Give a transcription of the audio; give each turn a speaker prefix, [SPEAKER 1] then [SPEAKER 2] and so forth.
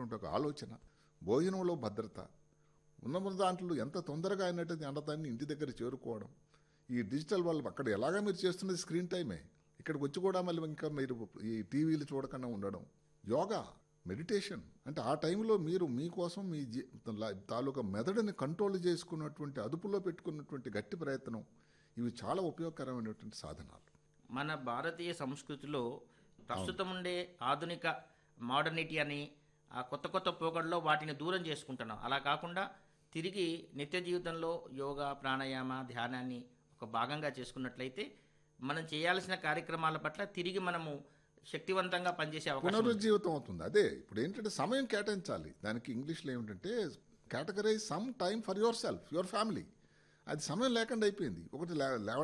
[SPEAKER 1] అనేటువంటి ఒక ఆలోచన భోజనంలో భద్రత ఉన్న దాంట్లో ఎంత తొందరగా అయినట్టు అన్నదాన్ని ఇంటి దగ్గర చేరుకోవడం ఈ డిజిటల్ వాళ్ళు అక్కడ ఎలాగా మీరు చేస్తున్నది స్క్రీన్ టైమే ఇక్కడికి వచ్చి కూడా మళ్ళీ ఇంకా మీరు ఈ టీవీలు చూడకుండా ఉండడం యోగా మెడిటేషన్ అంటే ఆ టైంలో మీరు మీకోసం మీ జీ- లా- తాలూకా మెదడుని కంట్రోల్ చేసుకున్నటువంటి అదుపులో పెట్టుకున్నటువంటి గట్టి ప్రయత్నం ఇవి చాలా ఉపయోగకరమైనటువంటి సాధనాలు
[SPEAKER 2] మన భారతీయ సంస్కృతిలో ప్రస్తుతం ఉండే ఆధునిక మోడర్నిటీ అని ఆ కొత్త కొత్త పోకడలో వాటిని దూరం చేసుకుంటున్నాం అలా కాకుండా తిరిగి నిత్య జీవితంలో యోగా ప్రాణాయామ ధ్యానాన్ని ఒక భాగంగా చేసుకున్నట్లయితే మనం చేయాల్సిన కార్యక్రమాల పట్ల తిరిగి మనము శక్తివంతంగా పనిచేసే అవకాశం ఉంది.
[SPEAKER 1] పునరుజ్జీవితం అవుతుంది అదే ఇప్పుడు ఏంటంటే సమయం కేటాయించాలి దానికి ఇంగ్లీష్లో ఏమిటంటే categorize some time for yourself your family అది సమయం లేకుండా అయిపోయింది ఒకటి లే- లేవడం